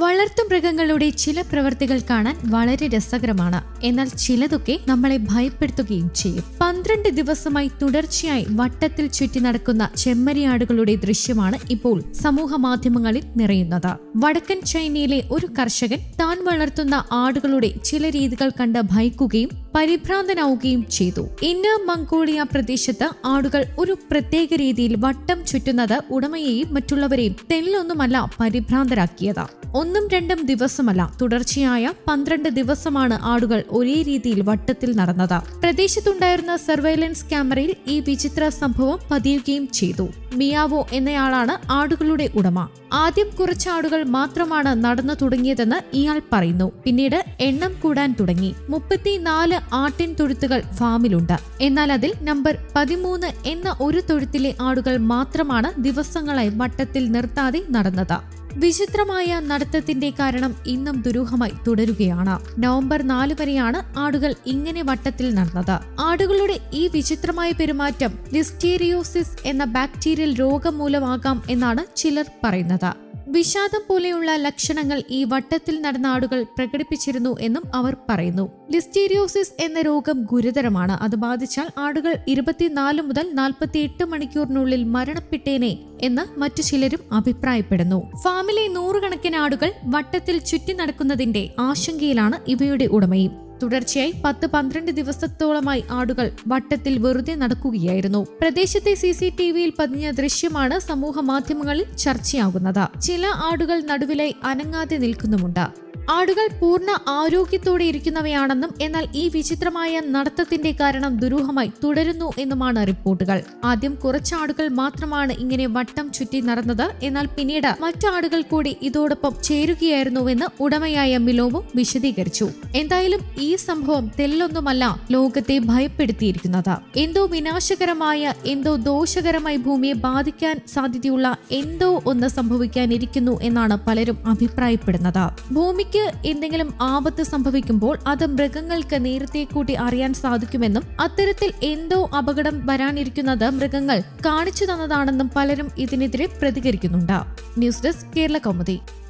വളർത്തുമൃഗങ്ങളുടെ ചില പ്രവൃത്തികൾ കാണാൻ വളരെ രസകരമാണ് എന്നാൽ ചിലതൊക്കെ നമ്മളെ ഭയപ്പെടുത്തുകയും ചെയ്യും പന്ത്രണ്ട് ദിവസമായി തുടർച്ചയായി വട്ടത്തിൽ ചുറ്റി നടക്കുന്ന ചെമ്മരിയാടുകളുടെ ദൃശ്യമാണ് ഇപ്പോൾ സമൂഹ മാധ്യമങ്ങളിൽ നിറയുന്നത് വടക്കൻ ചൈനയിലെ ഒരു കർഷകൻ താൻ വളർത്തുന്ന ആടുകളുടെ ചില രീതികൾ കണ്ട് ഭയക്കുകയും പരിഭ്രാന്തനാവുകയും ചെയ്തു ഇന്നർ മംഗോളിയ പ്രദേശത്ത് ആടുകൾ ഒരു പ്രത്യേക രീതിയിൽ വട്ടം ചുറ്റുന്നത് ഉടമയെയും മറ്റുള്ളവരെയും തെല്ലൊന്നുമല്ല പരിഭ്രാന്തരാക്കിയത് ഒന്നും രണ്ടും ദിവസമല്ല തുടർച്ചയായ പന്ത്രണ്ട് ദിവസമാണ് ആടുകൾ ഒരേ രീതിയിൽ വട്ടത്തിൽ നടന്നത് പ്രദേശത്തുണ്ടായിരുന്ന സർവൈലൻസ് ക്യാമറയിൽ ഈ വിചിത്ര സംഭവം പതിയുകയും ചെയ്തു മിയാവോ എന്നയാളാണ് ആടുകളുടെ ഉടമ ആദ്യം കുറച്ച് ആടുകൾ മാത്രമാണ് നടന്നു തുടങ്ങിയതെന്ന് ഇയാൾ പറയുന്നു പിന്നീട് എണ്ണം കൂടാൻ തുടങ്ങി മുപ്പത്തിനാല് ആട്ടിൻ തൊഴുത്തുകൾ ഫാമിലുണ്ട് എന്നാൽ അതിൽ നമ്പർ പതിമൂന്ന് എന്ന ഒരു തൊഴുത്തിലെ ആടുകൾ മാത്രമാണ് ദിവസങ്ങളായി വട്ടത്തിൽ നിർത്താതെ നടന്നത് വിചിത്രമായ നടത്തത്തിന്റെ കാരണം ഇന്നും ദുരൂഹമായി തുടരുകയാണ് നവംബർ നാല് വരെയാണ് ആടുകൾ ഇങ്ങനെ വട്ടത്തിൽ നടന്നത് ആടുകളുടെ ഈ വിചിത്രമായ പെരുമാറ്റം ലിസ്റ്റീരിയോസിസ് എന്ന ബാക്ടീരിയൽ രോഗം മൂലമാകാം എന്നാണ് ചിലർ പറയുന്നത് വിഷാദം പോലെയുള്ള ലക്ഷണങ്ങൾ ഈ വട്ടത്തിൽ നടന്ന ആടുകൾ പ്രകടിപ്പിച്ചിരുന്നു എന്നും അവർ പറയുന്നു ലിസ്റ്റീരിയോസിസ് എന്ന രോഗം ഗുരുതരമാണ് അത് ബാധിച്ചാൽ ആടുകൾ ഇരുപത്തിനാല് മുതൽ നാൽപ്പത്തിയെട്ട് മണിക്കൂറിനുള്ളിൽ മരണപ്പെട്ടേനെ എന്ന് മറ്റു ചിലരും അഭിപ്രായപ്പെടുന്നു ഫാമിലെ നൂറുകണക്കിന് ആടുകൾ വട്ടത്തിൽ ചുറ്റി നടക്കുന്നതിന്റെ ആശങ്കയിലാണ് ഇവയുടെ ഉടമയും തുടർച്ചയായി പത്ത് പന്ത്രണ്ട് ദിവസത്തോളമായി ആടുകൾ വട്ടത്തിൽ വെറുതെ നടക്കുകയായിരുന്നു പ്രദേശത്തെ സി സി ടി വിയിൽ പതിഞ്ഞ ദൃശ്യമാണ് സമൂഹ മാധ്യമങ്ങളിൽ ചർച്ചയാകുന്നത് ചില ആടുകൾ നടുവിലായി അനങ്ങാതെ നിൽക്കുന്നുമുണ്ട് ആടുകൾ പൂർണ്ണ ആരോഗ്യത്തോടെ ഇരിക്കുന്നവയാണെന്നും എന്നാൽ ഈ വിചിത്രമായ നടത്തത്തിന്റെ കാരണം ദുരൂഹമായി തുടരുന്നു എന്നുമാണ് റിപ്പോർട്ടുകൾ ആദ്യം കുറച്ച് ആടുകൾ മാത്രമാണ് ഇങ്ങനെ വട്ടം ചുറ്റി നടന്നത് എന്നാൽ പിന്നീട് മറ്റാടുകൾ കൂടി ഇതോടൊപ്പം ചേരുകയായിരുന്നുവെന്ന് ഉടമയായ മിലോവും വിശദീകരിച്ചു എന്തായാലും ഈ സംഭവം തെല്ലൊന്നുമല്ല ലോകത്തെ ഭയപ്പെടുത്തിയിരിക്കുന്നത് എന്തോ വിനാശകരമായ എന്തോ ദോഷകരമായി ഭൂമിയെ ബാധിക്കാൻ സാധ്യതയുള്ള എന്തോ ഒന്ന് സംഭവിക്കാനിരിക്കുന്നു എന്നാണ് പലരും അഭിപ്രായപ്പെടുന്നത് ഭൂമിക്ക് എന്തെങ്കിലും ആപത്ത് സംഭവിക്കുമ്പോൾ അത് മൃഗങ്ങൾക്ക് നേരത്തെ കൂട്ടി അറിയാൻ സാധിക്കുമെന്നും അത്തരത്തിൽ എന്തോ അപകടം വരാനിരിക്കുന്നത് മൃഗങ്ങൾ കാണിച്ചു തന്നതാണെന്നും പലരും ഇതിനെതിരെ പ്രതികരിക്കുന്നുണ്ട് ന്യൂസ് ഡെസ്ക് കേരള കൗമുദി